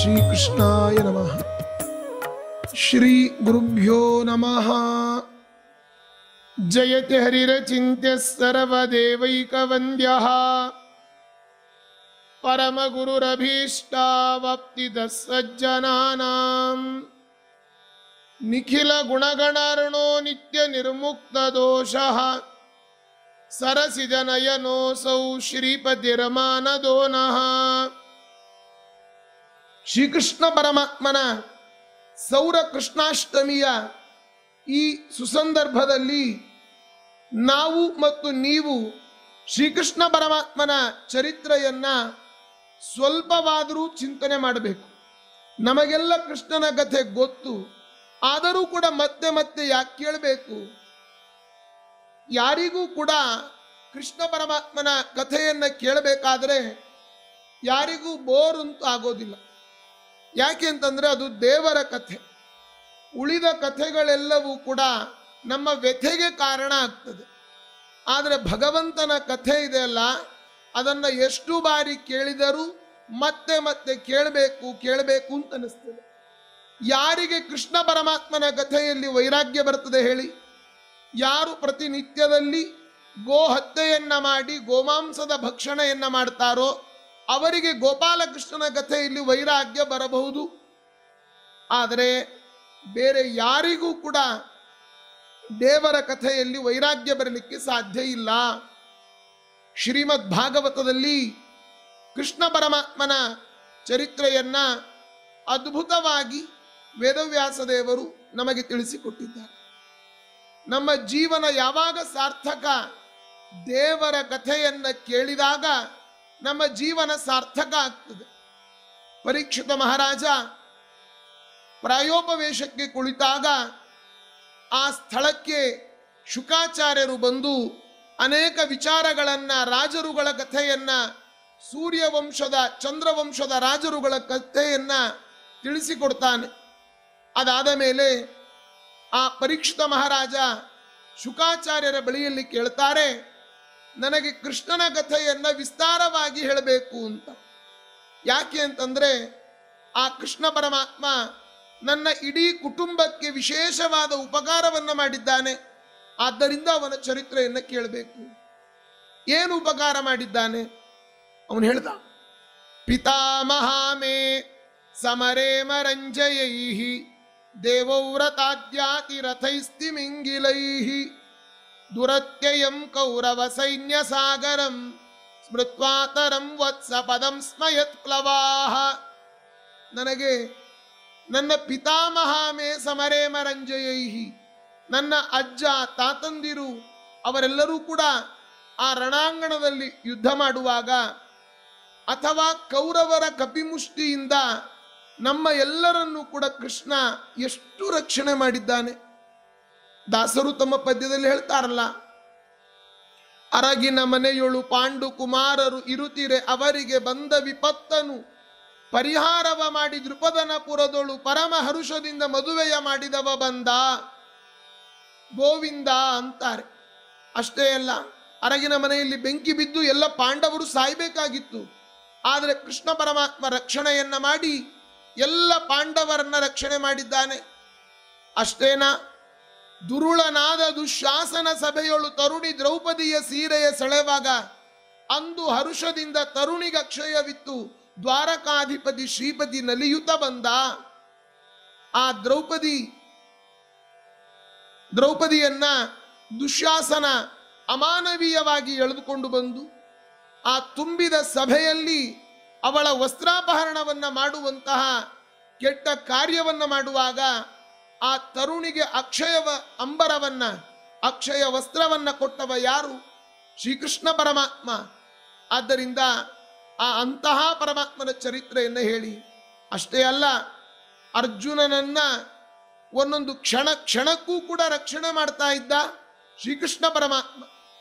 ಶ್ರೀಕೃಷ್ಣಾಯ ನಮಃ ಶ್ರೀ ಗುರುಭ್ಯೋ ನಮಃ ಜಯತಿ ಹರಿರಚಿಂತ್ಯ ಸರ್ವದೇವೈಕವಂದ್ಯಃ ಪರಮಗುರುರಭೀಷ್ಟಾವಪ್ತಿತಃ ಸಜ್ಜನಾನಾಂ ನಿಖಿಲ ಗುಣಗಣರ್ಣೋ ನಿತ್ಯ ನಿರ್ಮುಕ್ತ ದೋಷಃ ಸರಸಿಜನಯನೋಸೌ ಶ್ರೀಪತಿರಮಾನದೋ ನಃ ಶ್ರೀಕೃಷ್ಣ ಪರಮಾತ್ಮನ ಸೌರ ಕೃಷ್ಣಾಷ್ಟಮಿಯ ಈ ಸುಸಂದರ್ಭದಲ್ಲಿ ನಾವು ಮತ್ತು ನೀವು ಶ್ರೀಕೃಷ್ಣ ಪರಮಾತ್ಮನ ಚರಿತ್ರೆಯನ್ನ ಸ್ವಲ್ಪವಾದರೂ ಚಿಂತನೆ ಮಾಡಬೇಕು ನಮಗೆಲ್ಲ ಕೃಷ್ಣನ ಕಥೆ ಗೊತ್ತು ಆದರೂ ಕೂಡ ಮತ್ತೆ ಮತ್ತೆ ಯಾಕೆ ಕೇಳಬೇಕು ಯಾರಿಗೂ ಕೂಡ ಕೃಷ್ಣ ಪರಮಾತ್ಮನ ಕಥೆಯನ್ನ ಕೇಳಬೇಕಾದ್ರೆ ಯಾರಿಗೂ ಬೋರ್ ಅಂತೂ ಆಗೋದಿಲ್ಲ ಯಾಕೆ ಅಂತಂದ್ರೆ ಅದು ದೇವರ ಕಥೆ ಉಳಿದ ಕಥೆಗಳೆಲ್ಲವೂ ಕೂಡ ನಮ್ಮ ವ್ಯಥೆಗೆ ಕಾರಣ ಆಗ್ತದೆ ಆದರೆ ಭಗವಂತನ ಕಥೆ ಇದೆಯಲ್ಲ ಅದನ್ನ ಎಷ್ಟು ಬಾರಿ ಕೇಳಿದರೂ ಮತ್ತೆ ಮತ್ತೆ ಕೇಳಬೇಕು ಕೇಳಬೇಕು ಅಂತ ಅನಿಸ್ತದೆ ಯಾರಿಗೆ ಕೃಷ್ಣ ಪರಮಾತ್ಮನ ಕಥೆಯಲ್ಲಿ ವೈರಾಗ್ಯ ಬರ್ತದೆ ಹೇಳಿ ಯಾರು ಪ್ರತಿನಿತ್ಯದಲ್ಲಿ ಗೋ ಹತ್ಯೆಯನ್ನ ಮಾಡಿ ಗೋಮಾಂಸದ ಭಕ್ಷಣೆಯನ್ನ ಮಾಡ್ತಾರೋ ಅವರಿಗೆ ಗೋಪಾಲಕೃಷ್ಣನ ಕಥೆಯಲ್ಲಿ ವೈರಾಗ್ಯ ಬರಬಹುದು ಆದರೆ ಬೇರೆ ಯಾರಿಗೂ ಕೂಡ ದೇವರ ಕಥೆಯಲ್ಲಿ ವೈರಾಗ್ಯ ಬರಲಿಕ್ಕೆ ಸಾಧ್ಯ ಇಲ್ಲ ಶ್ರೀಮದ್ ಭಾಗವತದಲ್ಲಿ ಕೃಷ್ಣ ಪರಮಾತ್ಮನ ಚರಿತ್ರೆಯನ್ನ ಅದ್ಭುತವಾಗಿ ವೇದವ್ಯಾಸ ದೇವರು ನಮಗೆ ತಿಳಿಸಿಕೊಟ್ಟಿದ್ದಾರೆ ನಮ್ಮ ಜೀವನ ಯಾವಾಗ ಸಾರ್ಥಕ ದೇವರ ಕಥೆಯನ್ನ ಕೇಳಿದಾಗ ನಮ್ಮ ಜೀವನ ಸಾರ್ಥಕ ಆಗ್ತದೆ ಪರೀಕ್ಷಿತ ಮಹಾರಾಜ ಪ್ರಾಯೋಪವೇಶಕ್ಕೆ ಕುಳಿತಾಗ ಆ ಸ್ಥಳಕ್ಕೆ ಶುಕಾಚಾರ್ಯರು ಬಂದು ಅನೇಕ ವಿಚಾರಗಳನ್ನ ರಾಜರುಗಳ ಕಥೆಯನ್ನ ಸೂರ್ಯವಂಶದ ಚಂದ್ರವಂಶದ ರಾಜರುಗಳ ಕಥೆಯನ್ನ ತಿಳಿಸಿಕೊಡ್ತಾನೆ ಅದಾದ ಮೇಲೆ ಆ ಪರೀಕ್ಷಿತ ಮಹಾರಾಜ ಶುಕಾಚಾರ್ಯರ ಬಳಿಯಲ್ಲಿ ಕೇಳ್ತಾರೆ ನನಗೆ ಕೃಷ್ಣನ ಕಥೆಯನ್ನ ವಿಸ್ತಾರವಾಗಿ ಹೇಳಬೇಕು ಅಂತ ಯಾಕೆ ಅಂತಂದ್ರೆ ಆ ಕೃಷ್ಣ ಪರಮಾತ್ಮ ನನ್ನ ಇಡೀ ಕುಟುಂಬಕ್ಕೆ ವಿಶೇಷವಾದ ಉಪಕಾರವನ್ನ ಮಾಡಿದ್ದಾನೆ ಆದ್ದರಿಂದ ಅವನ ಚರಿತ್ರೆಯನ್ನ ಕೇಳಬೇಕು ಏನು ಉಪಕಾರ ಮಾಡಿದ್ದಾನೆ ಅವನು ಹೇಳ್ದ ಪಿತಾಮಹ ಮೇ ಸಮರೇ ಮರಂಜಯೈ ದೇವವ್ರತಾದ್ಯಾತಿರಥೈಸ್ತಿಮಿಂಗಿಲೈ ದುರತ್ಯಯಂ ಕೌರವ ಸೈನ್ಯ ಸಾಗರಂ ಸ್ಮೃತ್ವಾತರಂ ವತ್ಸ ಪದಂ ಸ್ಮಯತ್ ಪ್ಲವಾಹ ನನಗೆ ನನ್ನ ಪಿತಾಮಹ ಮೇ ಸಮರೇ ಮರಂಜಯೈಹಿ ನನ್ನ ಅಜ್ಜ ತಾತಂದಿರು ಅವರೆಲ್ಲರೂ ಕೂಡ ಆ ರಣಾಂಗಣದಲ್ಲಿ ಯುದ್ಧ ಮಾಡುವಾಗ ಅಥವಾ ಕೌರವರ ಕಪಿಮುಷ್ಟಿಯಿಂದ ನಮ್ಮ ಎಲ್ಲರನ್ನೂ ಕೂಡ ಕೃಷ್ಣ ಎಷ್ಟು ರಕ್ಷಣೆ ಮಾಡಿದ್ದಾನೆ ದಾಸರು ತಮ್ಮ ಪದ್ಯದಲ್ಲಿ ಹೇಳ್ತಾರಲ್ಲ ಅರಗಿನ ಮನೆಯೊಳು ಪಾಂಡು ಕುಮಾರರು ಇರುತ್ತಿರೆ ಅವರಿಗೆ ಬಂದ ವಿಪತ್ತನು ಪರಿಹಾರವ ಮಾಡಿ ದೃಪದನ ಪುರದೊಳು ಪರಮ ಹರುಷದಿಂದ ಮದುವೆಯ ಮಾಡಿದವ ಬಂದ ಗೋವಿಂದ ಅಂತಾರೆ ಅಷ್ಟೇ ಅಲ್ಲ ಅರಗಿನ ಮನೆಯಲ್ಲಿ ಬೆಂಕಿ ಬಿದ್ದು ಎಲ್ಲ ಪಾಂಡವರು ಸಾಯ್ಬೇಕಾಗಿತ್ತು ಆದರೆ ಕೃಷ್ಣ ಪರಮಾತ್ಮ ರಕ್ಷಣೆಯನ್ನ ಮಾಡಿ ಎಲ್ಲ ಪಾಂಡವರನ್ನ ರಕ್ಷಣೆ ಮಾಡಿದ್ದಾನೆ ಅಷ್ಟೇನಾ ದುರುಳನಾದ ದುಶಾಸನ ಸಭೆಯೊಳು ತರುಣಿ ದ್ರೌಪದಿಯ ಸೀರೆಯ ಸೆಳೆವಾಗ ಅಂದು ಹರುಷದಿಂದ ತರುಣಿಗೆ ಅಕ್ಷಯವಿತ್ತು ದ್ವಾರಕಾಧಿಪತಿ ಶ್ರೀಪತಿ ನಲಿಯುತ ಬಂದ ಆ ದ್ರೌಪದಿ ದ್ರೌಪದಿಯನ್ನ ದುಶ್ಯಾಸನ ಅಮಾನವೀಯವಾಗಿ ಎಳೆದುಕೊಂಡು ಬಂದು ಆ ತುಂಬಿದ ಸಭೆಯಲ್ಲಿ ಅವಳ ವಸ್ತ್ರಾಪಹರಣವನ್ನ ಮಾಡುವಂತಹ ಕೆಟ್ಟ ಕಾರ್ಯವನ್ನ ಮಾಡುವಾಗ ಆ ತರುಣಿಗೆ ಅಕ್ಷಯವ ಅಂಬರವನ್ನ ಅಕ್ಷಯ ವಸ್ತ್ರವನ್ನ ಕೊಟ್ಟವ ಯಾರು ಶ್ರೀಕೃಷ್ಣ ಪರಮಾತ್ಮ ಆದ್ದರಿಂದ ಆ ಅಂತಹ ಪರಮಾತ್ಮನ ಚರಿತ್ರೆಯನ್ನು ಹೇಳಿ ಅಷ್ಟೇ ಅಲ್ಲ ಅರ್ಜುನನನ್ನ ಒಂದೊಂದು ಕ್ಷಣ ಕ್ಷಣಕ್ಕೂ ಕೂಡ ರಕ್ಷಣೆ ಮಾಡ್ತಾ ಇದ್ದ ಶ್ರೀಕೃಷ್ಣ ಪರಮಾತ್ಮ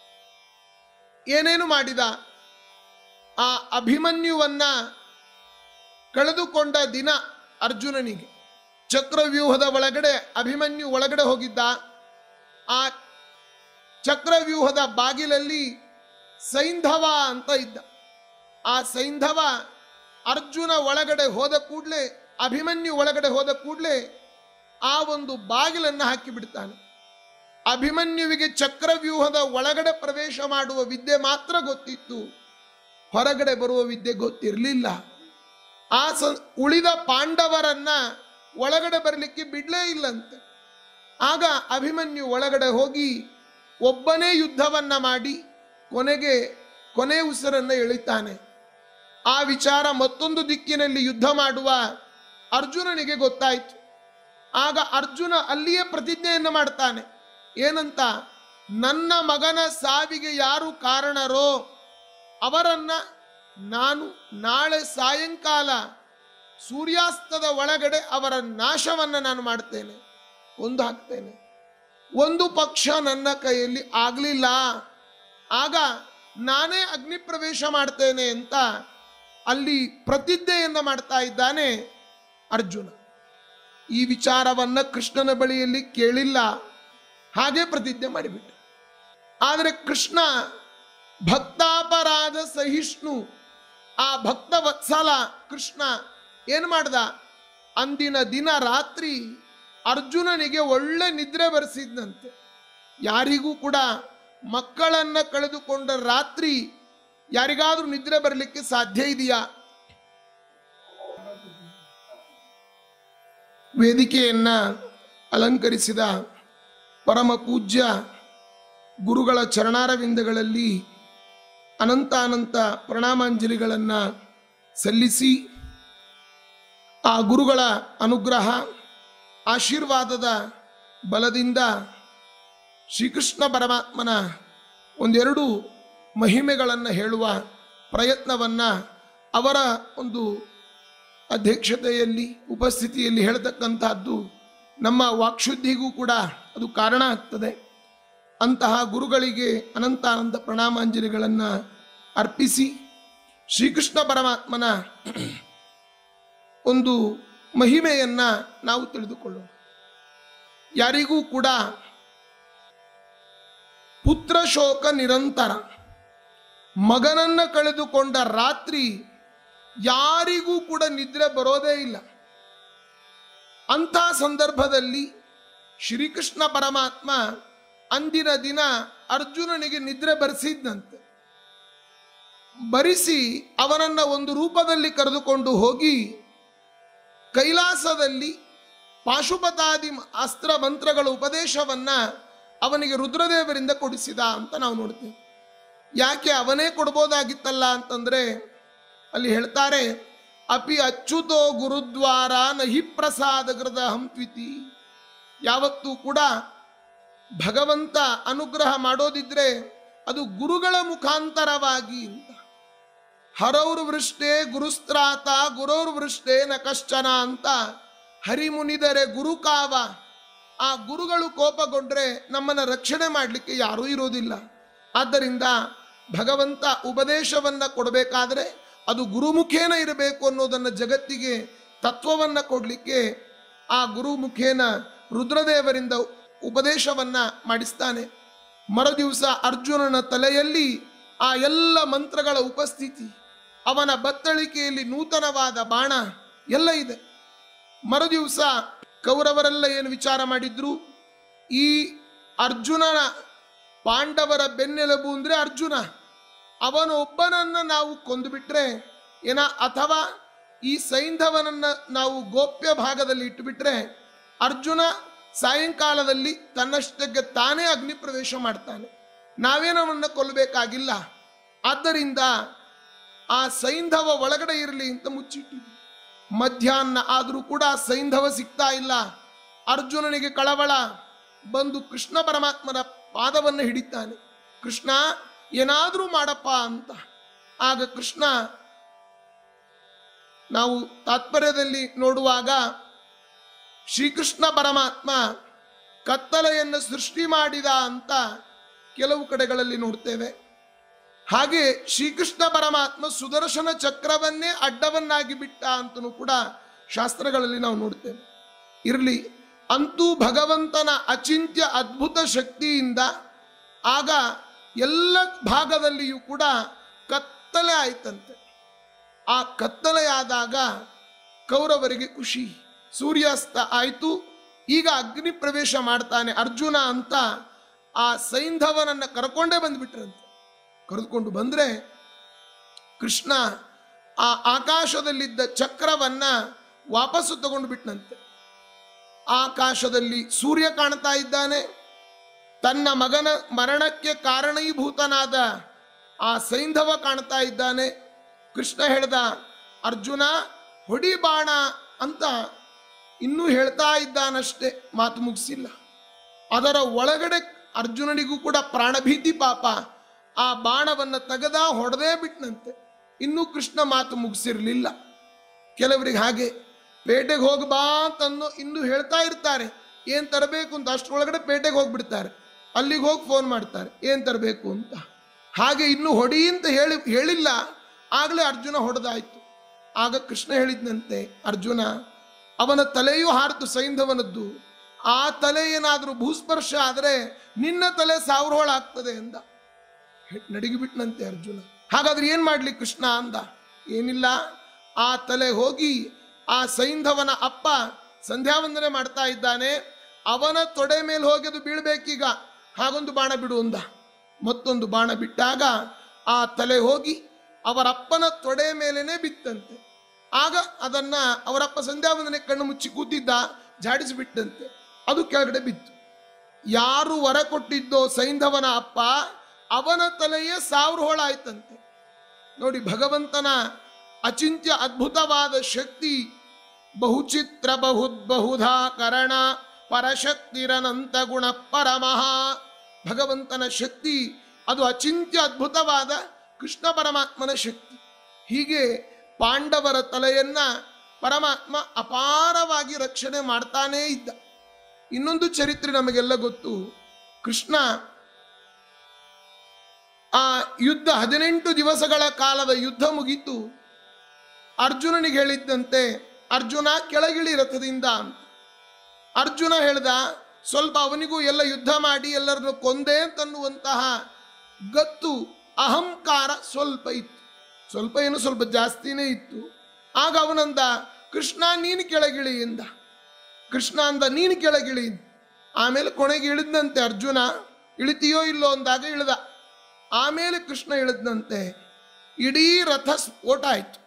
ಏನೇನು ಮಾಡಿದ ಆ ಅಭಿಮನ್ಯುವನ್ನ ಕಳೆದುಕೊಂಡ ದಿನ ಅರ್ಜುನನಿಗೆ ಚಕ್ರವ್ಯೂಹದ ಒಳಗಡೆ ಅಭಿಮನ್ಯು ಒಳಗಡೆ ಹೋಗಿದ್ದ ಆ ಚಕ್ರವ್ಯೂಹದ ಬಾಗಿಲಲ್ಲಿ ಸೈಂಧವ ಅಂತ ಇದ್ದ ಆ ಸೈಂಧವ ಅರ್ಜುನ ಒಳಗಡೆ ಹೋದ ಕೂಡಲೇ ಅಭಿಮನ್ಯು ಒಳಗಡೆ ಹೋದ ಕೂಡಲೇ ಆ ಒಂದು ಬಾಗಿಲನ್ನು ಹಾಕಿ ಬಿಡ್ತಾನೆ ಅಭಿಮನ್ಯುವಿಗೆ ಚಕ್ರವ್ಯೂಹದ ಒಳಗಡೆ ಪ್ರವೇಶ ಮಾಡುವ ವಿದ್ಯೆ ಮಾತ್ರ ಗೊತ್ತಿತ್ತು ಹೊರಗಡೆ ಬರುವ ವಿದ್ಯೆ ಗೊತ್ತಿರಲಿಲ್ಲ ಆ ಸ ಉಳಿದ ಪಾಂಡವರನ್ನ ಒಳಗಡೆ ಬರಲಿಕ್ಕೆ ಬಿಡ್ಲೇ ಇಲ್ಲಂತೆ ಆಗ ಅಭಿಮನ್ಯು ಒಳಗಡೆ ಹೋಗಿ ಒಬ್ಬನೇ ಯುದ್ಧವನ್ನ ಮಾಡಿ ಕೊನೆಗೆ ಕೊನೆ ಉಸಿರನ್ನ ಎಳಿತಾನೆ ಆ ವಿಚಾರ ಮತ್ತೊಂದು ದಿಕ್ಕಿನಲ್ಲಿ ಯುದ್ಧ ಮಾಡುವ ಅರ್ಜುನನಿಗೆ ಗೊತ್ತಾಯಿತು ಆಗ ಅರ್ಜುನ ಅಲ್ಲಿಯೇ ಪ್ರತಿಜ್ಞೆಯನ್ನು ಮಾಡ್ತಾನೆ ಏನಂತ ನನ್ನ ಮಗನ ಸಾವಿಗೆ ಯಾರು ಕಾರಣರೋ ಅವರನ್ನ ನಾನು ನಾಳೆ ಸಾಯಂಕಾಲ ಸೂರ್ಯಾಸ್ತದ ಒಳಗಡೆ ಅವರ ನಾಶವನ್ನ ನಾನು ಮಾಡ್ತೇನೆ ಒಂದು ಹಾಕ್ತೇನೆ ಒಂದು ಪಕ್ಷ ನನ್ನ ಕೈಯಲ್ಲಿ ಆಗಲಿಲ್ಲ ಆಗ ನಾನೇ ಅಗ್ನಿ ಪ್ರವೇಶ ಮಾಡ್ತೇನೆ ಅಂತ ಅಲ್ಲಿ ಪ್ರತಿಜ್ಞೆಯನ್ನ ಮಾಡ್ತಾ ಇದ್ದಾನೆ ಅರ್ಜುನ ಈ ವಿಚಾರವನ್ನ ಕೃಷ್ಣನ ಬಳಿಯಲ್ಲಿ ಕೇಳಿಲ್ಲ ಹಾಗೆ ಪ್ರತಿಜ್ಞೆ ಮಾಡಿಬಿಟ್ಟ ಆದರೆ ಕೃಷ್ಣ ಭಕ್ತಾಪರಾಧ ಸಹಿಷ್ಣು ಆ ಭಕ್ತ ವತ್ಸಲ ಕೃಷ್ಣ ಏನು ಮಾಡ್ದ ಅಂದಿನ ದಿನ ರಾತ್ರಿ ಅರ್ಜುನನಿಗೆ ಒಳ್ಳೆ ನಿದ್ರೆ ಬರೆಸಿದ್ನಂತೆ ಯಾರಿಗೂ ಕೂಡ ಮಕ್ಕಳನ್ನ ಕಳೆದುಕೊಂಡ ರಾತ್ರಿ ಯಾರಿಗಾದ್ರೂ ನಿದ್ರೆ ಬರಲಿಕ್ಕೆ ಸಾಧ್ಯ ಇದೆಯಾ ವೇದಿಕೆಯನ್ನ ಅಲಂಕರಿಸಿದ ಪರಮ ಪೂಜ್ಯ ಗುರುಗಳ ಚರಣಾರವಿಂದಗಳಲ್ಲಿ ಅನಂತಾನಂತ ಪ್ರಣಾಮಾಂಜಲಿಗಳನ್ನು ಸಲ್ಲಿಸಿ ಆ ಗುರುಗಳ ಅನುಗ್ರಹ ಆಶೀರ್ವಾದದ ಬಲದಿಂದ ಶ್ರೀಕೃಷ್ಣ ಪರಮಾತ್ಮನ ಒಂದೆರಡು ಮಹಿಮೆಗಳನ್ನು ಹೇಳುವ ಪ್ರಯತ್ನವನ್ನು ಅವರ ಒಂದು ಅಧ್ಯಕ್ಷತೆಯಲ್ಲಿ ಉಪಸ್ಥಿತಿಯಲ್ಲಿ ಹೇಳ್ತಕ್ಕಂತಹದ್ದು ನಮ್ಮ ವಾಕ್ಶುದ್ಧಿಗೂ ಕೂಡ ಅದು ಕಾರಣ ಆಗ್ತದೆ ಅಂತಹ ಗುರುಗಳಿಗೆ ಅನಂತಾನಂದ ಪ್ರಣಾಮಾಂಜಲಿಗಳನ್ನು ಅರ್ಪಿಸಿ ಶ್ರೀಕೃಷ್ಣ ಪರಮಾತ್ಮನ ಒಂದು ಮಹಿಮೆಯನ್ನ ನಾವು ತಿಳಿದುಕೊಳ್ಳೋಣ ಯಾರಿಗೂ ಕೂಡ ಪುತ್ರ ಶೋಕ ನಿರಂತರ ಮಗನನ್ನ ಕಳೆದುಕೊಂಡ ರಾತ್ರಿ ಯಾರಿಗೂ ಕೂಡ ನಿದ್ರೆ ಬರೋದೇ ಇಲ್ಲ ಅಂಥ ಸಂದರ್ಭದಲ್ಲಿ ಶ್ರೀಕೃಷ್ಣ ಪರಮಾತ್ಮ ಅಂದಿನ ದಿನ ಅರ್ಜುನನಿಗೆ ನಿದ್ರೆ ಬರೆಸಿದ್ದಂತೆ ಬರಿಸಿ ಅವನನ್ನ ಒಂದು ರೂಪದಲ್ಲಿ ಕರೆದುಕೊಂಡು ಹೋಗಿ ಕೈಲಾಸದಲ್ಲಿ ಪಾಶುಪತಾದಿ ಅಸ್ತ್ರ ಮಂತ್ರಗಳ ಉಪದೇಶವನ್ನ ಅವನಿಗೆ ರುದ್ರದೇವರಿಂದ ಕೊಡಿಸಿದ ಅಂತ ನಾವು ನೋಡ್ತೇವೆ ಯಾಕೆ ಅವನೇ ಕೊಡ್ಬೋದಾಗಿತ್ತಲ್ಲ ಅಂತಂದ್ರೆ ಅಲ್ಲಿ ಹೇಳ್ತಾರೆ ಅಪಿ ಅಚ್ಯುತೋ ಗುರುದ್ವಾರ ನಹಿ ಪ್ರಸಾದ ಗೃದ ಹಂತ್ವಿತಿ ಯಾವತ್ತೂ ಕೂಡ ಭಗವಂತ ಅನುಗ್ರಹ ಮಾಡೋದಿದ್ರೆ ಅದು ಗುರುಗಳ ಮುಖಾಂತರವಾಗಿ ಅಂತ ಹರೌರ್ ವೃಷ್ಟೇ ಗುರುಸ್ತ್ರಾತ ಗುರೋರ್ ವೃಷ್ಟೇ ನ ಕಶ್ಚನ ಅಂತ ಹರಿಮುನಿದರೆ ಗುರುಕಾವ ಆ ಗುರುಗಳು ಕೋಪಗೊಂಡ್ರೆ ನಮ್ಮನ್ನ ರಕ್ಷಣೆ ಮಾಡಲಿಕ್ಕೆ ಯಾರೂ ಇರೋದಿಲ್ಲ ಆದ್ದರಿಂದ ಭಗವಂತ ಉಪದೇಶವನ್ನ ಕೊಡಬೇಕಾದ್ರೆ ಅದು ಗುರುಮುಖೇನ ಇರಬೇಕು ಅನ್ನೋದನ್ನ ಜಗತ್ತಿಗೆ ತತ್ವವನ್ನ ಕೊಡಲಿಕ್ಕೆ ಆ ಗುರುಮುಖೇನ ರುದ್ರದೇವರಿಂದ ಉಪದೇಶವನ್ನ ಮಾಡಿಸ್ತಾನೆ ಮರುದಿವಸ ಅರ್ಜುನನ ತಲೆಯಲ್ಲಿ ಆ ಎಲ್ಲ ಮಂತ್ರಗಳ ಉಪಸ್ಥಿತಿ ಅವನ ಬತ್ತಳಿಕೆಯಲ್ಲಿ ನೂತನವಾದ ಬಾಣ ಎಲ್ಲ ಇದೆ ಮರುದಿವಸ ಕೌರವರೆಲ್ಲ ಏನು ವಿಚಾರ ಮಾಡಿದ್ರು ಈ ಅರ್ಜುನನ ಪಾಂಡವರ ಬೆನ್ನೆಲುಬು ಅಂದ್ರೆ ಅರ್ಜುನ ಅವನೊಬ್ಬನನ್ನ ನಾವು ಕೊಂದುಬಿಟ್ರೆ ಏನ ಅಥವಾ ಈ ಸೈಂಧವನನ್ನ ನಾವು ಗೋಪ್ಯ ಭಾಗದಲ್ಲಿ ಇಟ್ಟುಬಿಟ್ರೆ ಅರ್ಜುನ ಸಾಯಂಕಾಲದಲ್ಲಿ ತನ್ನಷ್ಟಕ್ಕೆ ತಾನೇ ಅಗ್ನಿ ಪ್ರವೇಶ ಮಾಡ್ತಾನೆ ನಾವೇನವನ್ನ ಕೊಲ್ಲಬೇಕಾಗಿಲ್ಲ ಆದ್ದರಿಂದ ಆ ಸೈಂಧವ ಒಳಗಡೆ ಇರಲಿ ಅಂತ ಮುಚ್ಚಿಟ್ಟಿದ್ವಿ ಮಧ್ಯಾಹ್ನ ಆದರೂ ಕೂಡ ಸೈಂಧವ ಸಿಗ್ತಾ ಇಲ್ಲ ಅರ್ಜುನನಿಗೆ ಕಳವಳ ಬಂದು ಕೃಷ್ಣ ಪರಮಾತ್ಮನ ಪಾದವನ್ನು ಹಿಡಿತಾನೆ ಕೃಷ್ಣ ಏನಾದರೂ ಮಾಡಪ್ಪ ಅಂತ ಆಗ ಕೃಷ್ಣ ನಾವು ತಾತ್ಪರ್ಯದಲ್ಲಿ ನೋಡುವಾಗ ಶ್ರೀಕೃಷ್ಣ ಪರಮಾತ್ಮ ಕತ್ತಲೆಯನ್ನು ಸೃಷ್ಟಿ ಮಾಡಿದ ಅಂತ ಕೆಲವು ಕಡೆಗಳಲ್ಲಿ ನೋಡ್ತೇವೆ ಹಾಗೆ ಶ್ರೀಕೃಷ್ಣ ಪರಮಾತ್ಮ ಸುದರ್ಶನ ಚಕ್ರವನ್ನೇ ಅಡ್ಡವನ್ನಾಗಿ ಬಿಟ್ಟ ಅಂತಲೂ ಕೂಡ ಶಾಸ್ತ್ರಗಳಲ್ಲಿ ನಾವು ನೋಡ್ತೇವೆ ಇರಲಿ ಅಂತೂ ಭಗವಂತನ ಅಚಿಂತ್ಯ ಅದ್ಭುತ ಶಕ್ತಿಯಿಂದ ಆಗ ಎಲ್ಲ ಭಾಗದಲ್ಲಿಯೂ ಕೂಡ ಕತ್ತಲೆ ಆಯ್ತಂತೆ ಆ ಕತ್ತಲೆಯಾದಾಗ ಕೌರವರಿಗೆ ಖುಷಿ ಸೂರ್ಯಾಸ್ತ ಆಯಿತು ಈಗ ಅಗ್ನಿ ಪ್ರವೇಶ ಮಾಡ್ತಾನೆ ಅರ್ಜುನ ಅಂತ ಆ ಸೈಂಧವನನ್ನ ಕರ್ಕೊಂಡೇ ಬಂದ್ಬಿಟ್ರಂತೆ ಕರೆದುಕೊಂಡು ಬಂದ್ರೆ ಕೃಷ್ಣ ಆ ಆಕಾಶದಲ್ಲಿದ್ದ ಚಕ್ರವನ್ನ ವಾಪಸ್ಸು ತಗೊಂಡು ಬಿಟ್ನಂತೆ ಆಕಾಶದಲ್ಲಿ ಸೂರ್ಯ ಕಾಣ್ತಾ ಇದ್ದಾನೆ ತನ್ನ ಮಗನ ಮರಣಕ್ಕೆ ಕಾರಣೀಭೂತನಾದ ಆ ಸೈಂಧವ ಕಾಣ್ತಾ ಇದ್ದಾನೆ ಕೃಷ್ಣ ಹೇಳ್ದ ಅರ್ಜುನ ಹೊಡಿ ಬಾಣ ಅಂತ ಇನ್ನೂ ಹೇಳ್ತಾ ಇದ್ದಾನಷ್ಟೇ ಮಾತು ಮುಗಿಸಿಲ್ಲ ಅದರ ಒಳಗಡೆ ಅರ್ಜುನನಿಗೂ ಕೂಡ ಪ್ರಾಣಭೀತಿ ಪಾಪ ಆ ಬಾಣವನ್ನು ತೆಗೆದ ಹೊಡೆದೇ ಬಿಟ್ನಂತೆ ಇನ್ನೂ ಕೃಷ್ಣ ಮಾತು ಮುಗಿಸಿರ್ಲಿಲ್ಲ ಕೆಲವರಿಗೆ ಹಾಗೆ ಪೇಟೆಗೆ ಹೋಗಿ ಬಾ ಅಂತಂದು ಇನ್ನೂ ಹೇಳ್ತಾ ಇರ್ತಾರೆ ಏನ್ ತರಬೇಕು ಅಂತ ಅಷ್ಟರೊಳಗಡೆ ಪೇಟೆಗೆ ಹೋಗ್ಬಿಡ್ತಾರೆ ಅಲ್ಲಿಗೆ ಹೋಗಿ ಫೋನ್ ಮಾಡ್ತಾರೆ ಏನ್ ತರಬೇಕು ಅಂತ ಹಾಗೆ ಇನ್ನು ಹೊಡಿ ಅಂತ ಹೇಳಿ ಹೇಳಿಲ್ಲ ಆಗಲೇ ಅರ್ಜುನ ಹೊಡೆದಾಯ್ತು ಆಗ ಕೃಷ್ಣ ಹೇಳಿದ್ನಂತೆ ಅರ್ಜುನ ಅವನ ತಲೆಯೂ ಹಾರಿತು ಸೈಂಧವನದ್ದು ಆ ತಲೆ ಏನಾದರೂ ಭೂಸ್ಪರ್ಶ ಆದರೆ ನಿನ್ನ ತಲೆ ಸಾವಿರ ಹೋಳ ಆಗ್ತದೆ ಎಂದ ನಡಿಗಿಬಿಟ್ನಂತೆ ಅರ್ಜುನ ಹಾಗಾದ್ರೆ ಏನ್ ಮಾಡ್ಲಿ ಕೃಷ್ಣ ಅಂದ ಏನಿಲ್ಲ ಆ ತಲೆ ಹೋಗಿ ಆ ಸೈಂಧವನ ಅಪ್ಪ ಸಂಧ್ಯಾವಂದನೆ ಮಾಡ್ತಾ ಇದ್ದಾನೆ ಅವನ ತೊಡೆ ಮೇಲೆ ಹೋಗಿ ಅದು ಬೀಳ್ಬೇಕೀಗ ಹಾಗೊಂದು ಬಾಣ ಬಿಡು ಅಂದ ಮತ್ತೊಂದು ಬಾಣ ಬಿಟ್ಟಾಗ ಆ ತಲೆ ಹೋಗಿ ಅವರಪ್ಪನ ತೊಡೆ ಮೇಲೇನೆ ಬಿತ್ತಂತೆ ಆಗ ಅದನ್ನ ಅವರಪ್ಪ ಸಂಧ್ಯಾವಂದನೆ ಕಣ್ಣು ಮುಚ್ಚಿ ಕೂತಿದ್ದ ಜಾಡಿಸಿಬಿಟ್ಟಂತೆ ಅದು ಕೆಳಗಡೆ ಬಿತ್ತು ಯಾರು ವರ ಕೊಟ್ಟಿದ್ದೋ ಸೈಂಧವನ ಅಪ್ಪ ಅವನ ತಲೆಯೇ ಸಾವಿರ ಹೋಳ ಆಯ್ತಂತೆ ನೋಡಿ ಭಗವಂತನ ಅಚಿಂತ್ಯ ಅದ್ಭುತವಾದ ಶಕ್ತಿ ಬಹುಚಿತ್ರ ಬಹುದ್ ಬಹುಧಾ ಕರಣ ಪರಶಕ್ತಿರನಂತ ಗುಣ ಪರಮಃ ಭಗವಂತನ ಶಕ್ತಿ ಅದು ಅಚಿಂತ್ಯ ಅದ್ಭುತವಾದ ಕೃಷ್ಣ ಪರಮಾತ್ಮನ ಶಕ್ತಿ ಹೀಗೆ ಪಾಂಡವರ ತಲೆಯನ್ನ ಪರಮಾತ್ಮ ಅಪಾರವಾಗಿ ರಕ್ಷಣೆ ಮಾಡ್ತಾನೇ ಇದ್ದ ಇನ್ನೊಂದು ಚರಿತ್ರೆ ನಮಗೆಲ್ಲ ಗೊತ್ತು ಕೃಷ್ಣ ಆ ಯುದ್ಧ ಹದಿನೆಂಟು ದಿವಸಗಳ ಕಾಲದ ಯುದ್ಧ ಮುಗೀತು ಅರ್ಜುನನಿಗೆ ಹೇಳಿದ್ದಂತೆ ಅರ್ಜುನ ಕೆಳಗಿಳಿ ರಥದಿಂದ ಅಂತ ಅರ್ಜುನ ಹೇಳ್ದ ಸ್ವಲ್ಪ ಅವನಿಗೂ ಎಲ್ಲ ಯುದ್ಧ ಮಾಡಿ ಎಲ್ಲರನ್ನು ಕೊಂದೆ ಅಂತನ್ನುವಂತಹ ಗತ್ತು ಅಹಂಕಾರ ಸ್ವಲ್ಪ ಇತ್ತು ಸ್ವಲ್ಪ ಏನು ಸ್ವಲ್ಪ ಜಾಸ್ತಿನೇ ಇತ್ತು ಆಗ ಅವನಂದ ಕೃಷ್ಣ ನೀನು ಕೆಳಗಿಳಿ ಎಂದ ಕೃಷ್ಣ ಅಂದ ನೀನು ಕೆಳಗಿಳಿ ಆಮೇಲೆ ಕೊನೆಗೆ ಇಳಿದಂತೆ ಅರ್ಜುನ ಇಳಿತೀಯೋ ಇಲ್ಲೋ ಅಂದಾಗ ಇಳಿದ ಆಮೇಲೆ ಕೃಷ್ಣ ಇಳಿದಂತೆ ಇಡೀ ರಥ ಸ್ಫೋಟ ಆಯ್ತು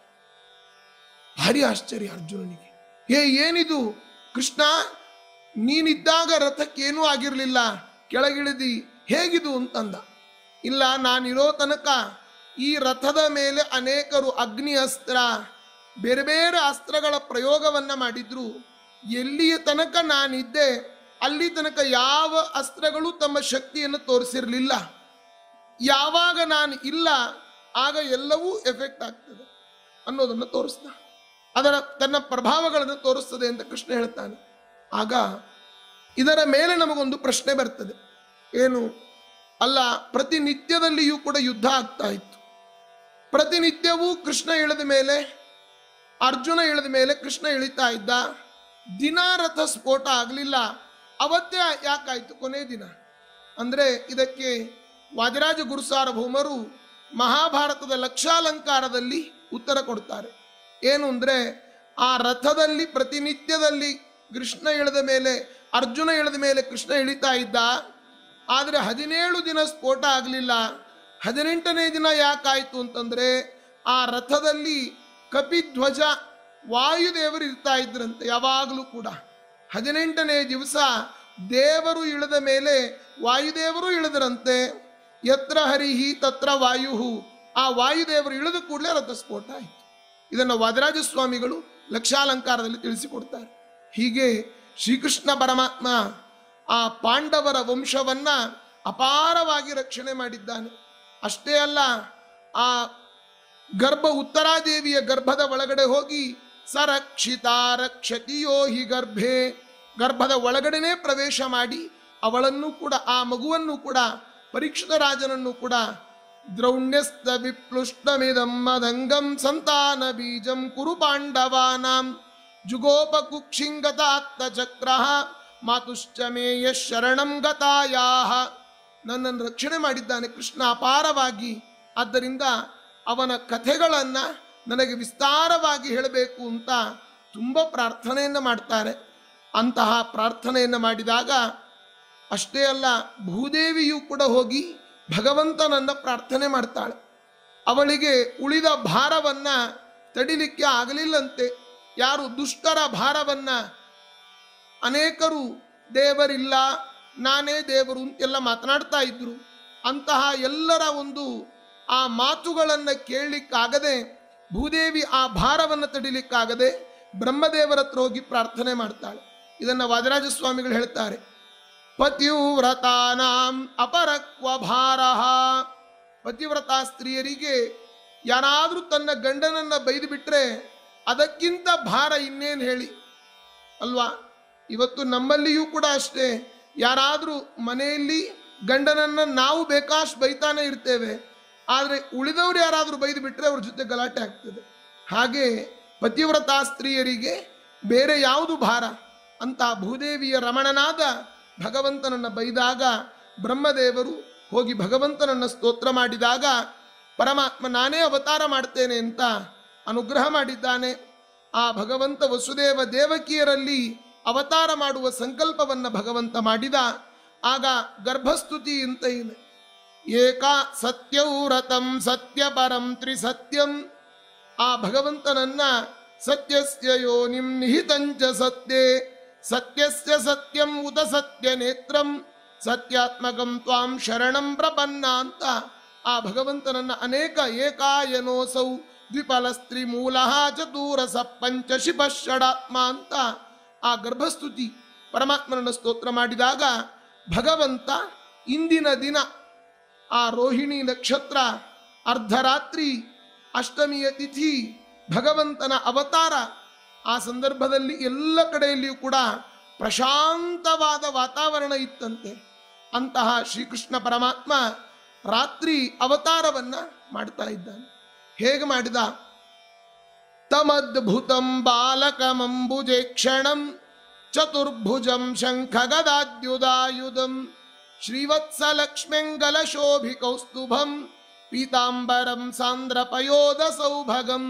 ಭಾರಿ ಆಶ್ಚರ್ಯ ಅರ್ಜುನನಿಗೆ ಏ ಏನಿದು ಕೃಷ್ಣ ನೀನಿದ್ದಾಗ ರಥಕ್ಕೇನೂ ಆಗಿರಲಿಲ್ಲ ಕೆಳಗಿಳಿದಿ ಹೇಗಿದು ಅಂತಂದ ಇಲ್ಲ ನಾನಿರೋ ತನಕ ಈ ರಥದ ಮೇಲೆ ಅನೇಕರು ಅಗ್ನಿ ಅಸ್ತ್ರ ಬೇರೆ ಬೇರೆ ಅಸ್ತ್ರಗಳ ಪ್ರಯೋಗವನ್ನ ಮಾಡಿದ್ರು ಎಲ್ಲಿಯ ತನಕ ನಾನಿದ್ದೆ ಅಲ್ಲಿ ತನಕ ಯಾವ ಅಸ್ತ್ರಗಳು ತಮ್ಮ ಶಕ್ತಿಯನ್ನು ತೋರಿಸಿರಲಿಲ್ಲ ಯಾವಾಗ ನಾನು ಇಲ್ಲ ಆಗ ಎಲ್ಲವೂ ಎಫೆಕ್ಟ್ ಆಗ್ತದೆ ಅನ್ನೋದನ್ನು ತೋರಿಸ್ದ ಅದರ ತನ್ನ ಪ್ರಭಾವಗಳನ್ನು ತೋರಿಸ್ತದೆ ಅಂತ ಕೃಷ್ಣ ಹೇಳ್ತಾನೆ ಆಗ ಇದರ ಮೇಲೆ ನಮಗೊಂದು ಪ್ರಶ್ನೆ ಬರ್ತದೆ ಏನು ಅಲ್ಲ ಪ್ರತಿನಿತ್ಯದಲ್ಲಿಯೂ ಕೂಡ ಯುದ್ಧ ಆಗ್ತಾ ಇತ್ತು ಪ್ರತಿನಿತ್ಯವೂ ಕೃಷ್ಣ ಇಳಿದ ಮೇಲೆ ಅರ್ಜುನ ಇಳಿದ ಮೇಲೆ ಕೃಷ್ಣ ಇಳಿತಾ ಇದ್ದ ದಿನ ರಥ ಸ್ಫೋಟ ಆಗಲಿಲ್ಲ ಅವತ್ತೇ ಯಾಕಾಯ್ತು ಕೊನೆ ದಿನ ಅಂದ್ರೆ ಇದಕ್ಕೆ ವಾದಿರಾಜ ಗುರುಸಾರ್ವಭೌಮರು ಮಹಾಭಾರತದ ಲಕ್ಷಾಲಂಕಾರದಲ್ಲಿ ಉತ್ತರ ಕೊಡ್ತಾರೆ ಏನು ಅಂದ್ರೆ ಆ ರಥದಲ್ಲಿ ಪ್ರತಿನಿತ್ಯದಲ್ಲಿ ಕೃಷ್ಣ ಇಳಿದ ಮೇಲೆ ಅರ್ಜುನ ಇಳಿದ ಮೇಲೆ ಕೃಷ್ಣ ಇಳಿತಾ ಇದ್ದ ಆದರೆ ಹದಿನೇಳು ದಿನ ಸ್ಫೋಟ ಆಗಲಿಲ್ಲ ಹದಿನೆಂಟನೇ ದಿನ ಯಾಕಾಯ್ತು ಅಂತಂದ್ರೆ ಆ ರಥದಲ್ಲಿ ಕಪಿಧ್ವಜ ವಾಯುದೇವರು ಇರ್ತಾ ಇದ್ರಂತೆ ಯಾವಾಗಲೂ ಕೂಡ ಹದಿನೆಂಟನೇ ದಿವಸ ದೇವರು ಇಳಿದ ಮೇಲೆ ವಾಯುದೇವರು ಇಳಿದ್ರಂತೆ ಯತ್ರ ಹರಿಹಿ ತತ್ರ ವಾಯು ಆ ವಾಯುದೇವರು ಇಳಿದ ಕೂಡಲೇ ರಥ ಸ್ಫೋಟ ಆಯಿತು ಇದನ್ನು ವಾದರಾಜ ಸ್ವಾಮಿಗಳು ಲಕ್ಷಾಲಂಕಾರದಲ್ಲಿ ತಿಳಿಸಿಕೊಡ್ತಾರೆ ಹೀಗೆ ಶ್ರೀಕೃಷ್ಣ ಪರಮಾತ್ಮ ಆ ಪಾಂಡವರ ವಂಶವನ್ನ ಅಪಾರವಾಗಿ ರಕ್ಷಣೆ ಮಾಡಿದ್ದಾನೆ ಅಷ್ಟೇ ಅಲ್ಲ ಆ ಗರ್ಭ ಉತ್ತರಾದೇವಿಯ ಗರ್ಭದ ಒಳಗಡೆ ಹೋಗಿ ಸರಕ್ಷಿತ ರಕ್ಷತಿಯೋ ಹಿ ಗರ್ಭೆ ಗರ್ಭದ ಒಳಗಡೆನೇ ಪ್ರವೇಶ ಮಾಡಿ ಅವಳನ್ನು ಕೂಡ ಆ ಮಗುವನ್ನು ಕೂಡ ಪರೀಕ್ಷಿತ ರಾಜನನ್ನು ಕೂಡ ದ್ರೌಣ್ಯಸ್ತ ವಿಪ್ಲುಷ್ಟಮಿದಂ ಮದಂಗಂ ಸಂತಾನ ಬೀಜಂ ಕುರು ಪಾಂಡವಾನಾಂ ಜುಗೋಪ ಕುಕ್ಷಿಂಗತಾತ್ತ ಚಕ್ರ ಮಾತುಶ್ಚ ಮೇಯ ಶರಣಂ ಗತಾಯಾಹ ನನ್ನನ್ನು ರಕ್ಷಣೆ ಮಾಡಿದ್ದಾನೆ ಕೃಷ್ಣ ಅಪಾರವಾಗಿ ಆದ್ದರಿಂದ ಅವನ ಕಥೆಗಳನ್ನ ನನಗೆ ವಿಸ್ತಾರವಾಗಿ ಹೇಳಬೇಕು ಅಂತ ತುಂಬ ಪ್ರಾರ್ಥನೆಯನ್ನು ಮಾಡ್ತಾರೆ ಅಂತಹ ಪ್ರಾರ್ಥನೆಯನ್ನು ಮಾಡಿದಾಗ ಅಷ್ಟೇ ಅಲ್ಲ ಭೂದೇವಿಯು ಕೂಡ ಹೋಗಿ ಭಗವಂತನನ್ನ ಪ್ರಾರ್ಥನೆ ಮಾಡ್ತಾಳೆ ಅವಳಿಗೆ ಉಳಿದ ಭಾರವನ್ನ ತಡಿಲಿಕ್ಕೆ ಆಗಲಿಲ್ಲಂತೆ ಯಾರು ದುಷ್ಟರ ಭಾರವನ್ನ ಅನೇಕರು ದೇವರಿಲ್ಲ ನಾನೇ ದೇವರು ಅಂತೆಲ್ಲ ಮಾತನಾಡ್ತಾ ಇದ್ರು ಅಂತಹ ಎಲ್ಲರ ಒಂದು ಆ ಮಾತುಗಳನ್ನು ಕೇಳಲಿಕ್ಕಾಗದೆ ಭೂದೇವಿ ಆ ಭಾರವನ್ನು ತಡಿಲಿಕ್ಕಾಗದೆ ಬ್ರಹ್ಮದೇವರ ಹತ್ರ ಹೋಗಿ ಪ್ರಾರ್ಥನೆ ಮಾಡ್ತಾಳೆ ಇದನ್ನು ವಾದರಾಜ ಸ್ವಾಮಿಗಳು ಹೇಳ್ತಾರೆ ಪತಿವ್ರತಾನಾಂ ಅಪರಕ್ವ ಭಾರಃ ಪತಿವ್ರತ ಸ್ತ್ರೀಯರಿಗೆ ಯಾರಾದರೂ ತನ್ನ ಗಂಡನನ್ನ ಬೈದು ಬಿಟ್ರೆ ಅದಕ್ಕಿಂತ ಭಾರ ಇನ್ನೇನು ಹೇಳಿ ಅಲ್ವಾ ಇವತ್ತು ನಮ್ಮಲ್ಲಿಯೂ ಕೂಡ ಅಷ್ಟೇ ಯಾರಾದರೂ ಮನೆಯಲ್ಲಿ ಗಂಡನನ್ನ ನಾವು ಬೇಕಾಷ್ಟು ಬೈತಾನೆ ಇರ್ತೇವೆ ಆದರೆ ಉಳಿದವರು ಯಾರಾದರೂ ಬೈದು ಬಿಟ್ರೆ ಅವ್ರ ಜೊತೆ ಗಲಾಟೆ ಆಗ್ತದೆ ಹಾಗೆ ಪತಿವ್ರತ ಸ್ತ್ರೀಯರಿಗೆ ಬೇರೆ ಯಾವುದು ಭಾರ ಅಂತ ಭೂದೇವಿಯ ರಮಣನಾದ ಭಗವಂತನನ್ನ ಬೈದಾಗ ಬ್ರಹ್ಮದೇವರು ಹೋಗಿ ಭಗವಂತನನ್ನ ಸ್ತೋತ್ರ ಮಾಡಿದಾಗ ಪರಮಾತ್ಮ ನಾನೇ ಅವತಾರ ಮಾಡ್ತೇನೆ ಅಂತ ಅನುಗ್ರಹ ಮಾಡಿದ್ದಾನೆ ಆ ಭಗವಂತ ವಸುದೇವ ದೇವಕಿಯರಲ್ಲಿ ಅವತಾರ ಮಾಡುವ ಸಂಕಲ್ಪವನ್ನ ಭಗವಂತ ಮಾಡಿದ ಆಗ ಗರ್ಭಸ್ತುತಿ ಅಂತ ಇದೆ ಏಕ ಸತ್ಯೌರತಂ ಸತ್ಯ ಪರಂ ತ್ರಿಸತ್ಯಂ ಆ ಭಗವಂತನನ್ನ ಸತ್ಯಸ್ಯ ಯೋನಿಂ ನಿಹಿತಂಚ ಸತ್ಯೇ ಸತ್ಯಸ್ಯ ಸತ್ಯಂ ಉತ ಸತ್ಯ ನೇತ್ರಂ ಸತ್ಯಾತ್ಮಕಂ ತ್ವಾಂ ಶರಣಂ ಪ್ರಪನ್ನ ಅಂತ ಆ ಭಗವಂತನನ್ನ ಅನೇಕ ಏಕಾಯನೋಸೌ ದ್ವಿಫಲಸ್ತ್ರಿ ಮೂಲ ಚತುರಸ ಪಂಚ ಶಿವ ಷಡಾತ್ಮ ಅಂತ ಆ ಗರ್ಭಸ್ತುತಿ ಪರಮಾತ್ಮನನ್ನ ಸ್ತೋತ್ರ ಮಾಡಿದಾಗ ಭಗವಂತ ಇಂದಿನ ದಿನ ಆ ರೋಹಿಣಿ ನಕ್ಷತ್ರ ಅರ್ಧರಾತ್ರಿ ಅಷ್ಟಮಿಯ ತಿಥಿ ಭಗವಂತನ ಅವತಾರ ಆ ಸಂದರ್ಭದಲ್ಲಿ ಎಲ್ಲ ಕಡೆಯಲ್ಲಿಯೂ ಕೂಡ ಪ್ರಶಾಂತವಾದ ವಾತಾವರಣ ಇತ್ತಂತೆ ಅಂತಹ ಶ್ರೀಕೃಷ್ಣ ಪರಮಾತ್ಮ ರಾತ್ರಿ ಅವತಾರವನ್ನ ಮಾಡ್ತಾ ಇದ್ದಾನೆ ಹೇಗೆ ಮಾಡಿದ ತಮದ್ಭುತಂ ಬಾಲಕಮಂಬುಜೇಕ್ಷಣಂ ಚತುರ್ಭುಜಂ ಶಂಖಗದಾದ್ಯುದಾಯುಧಂ ಶ್ರೀವತ್ಸಲಕ್ಷ್ಮ್ಯಂಗಲಶೋಭಿಕೌಸ್ತುಭಂ ಪೀತಾಂಬರಂ ಸಾಂದ್ರಪಯೋಧ ಸೌಭಗಂ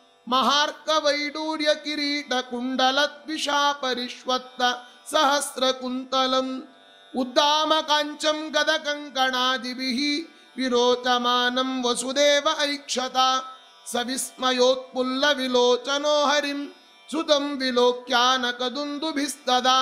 ಮಹಾರ್ಕವೈಡೂರ್ಯ ಕಿರೀಟ ಕುಂಡಲದ್ವಿಷಾಪರಿಷ್ವತ್ತ ಸಹಸ್ರ ಕುಂತಲಂ ಉದ್ದಾಮ ಕಾಂಚಂ ಗದ ಕಂಕಣಾದಿಭಿಃ ವಿರೋಚಮಾನಂ ವಸುದೇವ ಐಕ್ಷತ ಸವಿಸ್ಮಯೋತ್ಪುಲ್ಲ ವಿಲೋಚನೋ ಹರಿಂ ಸುತಂ ವಿಲೋಕ್ಯಾನಕದುಂದುಭಿಸ್ತದಾ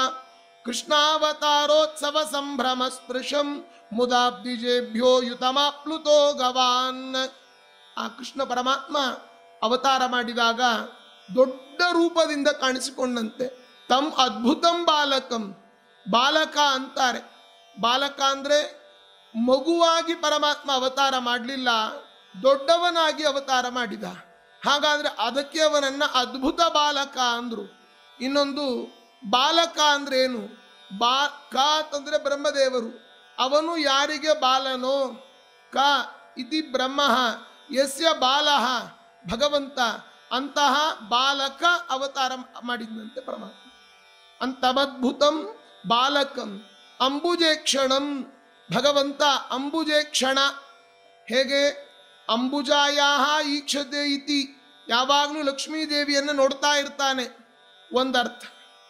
ಕೃಷ್ಣಾವತಾರೋತ್ಸವ ಸಂಭ್ರಮ ಸ್ಪೃಶಂ ಮುದಾಬ್ದಿಜೇಭ್ಯೋ ಯುತಮಾಪ್ಲುತೋ ಗವಾನ್ ಆ ಕೃಷ್ಣ ಪರಮಾತ್ಮ ಅವತಾರ ಮಾಡಿದಾಗ ದೊಡ್ಡ ರೂಪದಿಂದ ಕಾಣಿಸಿಕೊಂಡಂತೆ ತಮ್ ಅದ್ಭುತಂ ಬಾಲಕಂ ಬಾಲಕ ಅಂತಾರೆ ಬಾಲಕ ಅಂದ್ರೆ ಮಗುವಾಗಿ ಪರಮಾತ್ಮ ಅವತಾರ ಮಾಡಲಿಲ್ಲ ದೊಡ್ಡವನಾಗಿ ಅವತಾರ ಮಾಡಿದ ಹಾಗಾದ್ರೆ ಅದಕ್ಕೆ ಅವನನ್ನ ಅದ್ಭುತ ಬಾಲಕ ಅಂದ್ರು ಇನ್ನೊಂದು ಬಾಲಕ ಅಂದ್ರೆ ಏನು ಬಾ ಕ ಅಂತಂದ್ರೆ ಬ್ರಹ್ಮದೇವರು ಅವನು ಯಾರಿಗೆ ಬಾಲನೋ ಕ ಇತಿ ಬ್ರಹ್ಮ ಯಸ್ಯ ಬಾಲಃ ಭಗವಂತ ಅಂತಹ ಬಾಲಕ ಅವತಾರ ಮಾಡಿದಂತೆ ಪರಮಾತ್ಮ ಅಂತಮದ್ಭುತಂ ಬಾಲಕಂ ಅಂಬುಜೇಕ್ಷಣಂ ಭಗವಂತ ಅಂಬುಜೇಕ್ಷಣ ಹೇಗೆ ಅಂಬುಜಾಯ ಈಕ್ಷತೆ ಇತಿ ಯಾವಾಗಲೂ ಲಕ್ಷ್ಮೀ ದೇವಿಯನ್ನು ನೋಡ್ತಾ ಇರ್ತಾನೆ ಒಂದರ್ಥ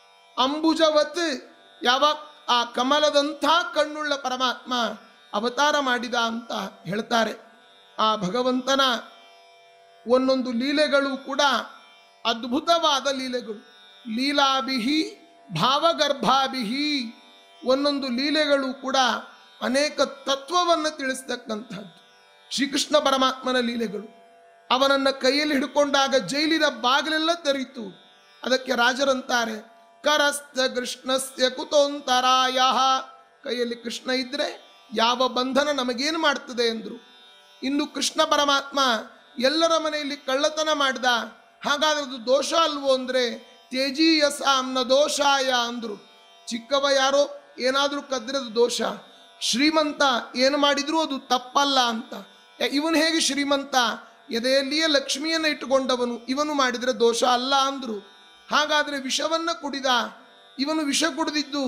ಅಂಬುಜವತ್ ಯಾವಾಗ ಆ ಕಮಲದಂಥ ಕಣ್ಣುಳ್ಳ ಪರಮಾತ್ಮ ಅವತಾರ ಮಾಡಿದ ಅಂತ ಹೇಳ್ತಾರೆ ಆ ಭಗವಂತನ ಒಂದೊಂದು ಲೀಲೆಗಳು ಕೂಡ ಅದ್ಭುತವಾದ ಲೀಲೆಗಳು ಲೀಲಾಭಿಹಿ ಭಾವಗರ್ಭಾಭಿಹಿ ಒಂದೊಂದು ಲೀಲೆಗಳು ಕೂಡ ಅನೇಕ ತತ್ವವನ್ನು ತಿಳಿಸ್ತಕ್ಕಂಥದ್ದು ಶ್ರೀಕೃಷ್ಣ ಪರಮಾತ್ಮನ ಲೀಲೆಗಳು ಅವನನ್ನ ಕೈಯಲ್ಲಿ ಹಿಡ್ಕೊಂಡಾಗ ಜೈಲಿನ ಬಾಗಿಲೆಲ್ಲ ತೆರೀತು ಅದಕ್ಕೆ ರಾಜರಂತಾರೆ ಕರಸ್ಥ ಕೃಷ್ಣಸ್ಯ ಕುತೋಂತರಾಯ ಕೈಯಲ್ಲಿ ಕೃಷ್ಣ ಇದ್ರೆ ಯಾವ ಬಂಧನ ನಮಗೇನು ಮಾಡ್ತದೆ ಎಂದ್ರು ಇನ್ನು ಕೃಷ್ಣ ಪರಮಾತ್ಮ ಎಲ್ಲರ ಮನೆಯಲ್ಲಿ ಕಳ್ಳತನ ಮಾಡ್ದ ಹಾಗಾದ್ರೆ ಅದು ದೋಷ ಅಲ್ವೋ ಅಂದ್ರೆ ತೇಜೀಯಸಾಂನ ದೋಷಾಯ ಅಂದ್ರು ಚಿಕ್ಕವ ಯಾರೋ ಏನಾದ್ರೂ ಕದ್ರದು ದೋಷ ಶ್ರೀಮಂತ ಏನು ಮಾಡಿದ್ರೂ ಅದು ತಪ್ಪಲ್ಲ ಅಂತ ಇವನು ಹೇಗೆ ಶ್ರೀಮಂತ ಎದೆಯಲ್ಲಿಯೇ ಲಕ್ಷ್ಮಿಯನ್ನು ಇಟ್ಟುಕೊಂಡವನು ಇವನು ಮಾಡಿದ್ರೆ ದೋಷ ಅಲ್ಲ ಅಂದ್ರು ಹಾಗಾದ್ರೆ ವಿಷವನ್ನ ಕುಡಿದ ಇವನು ವಿಷ ಕುಡಿದಿದ್ದು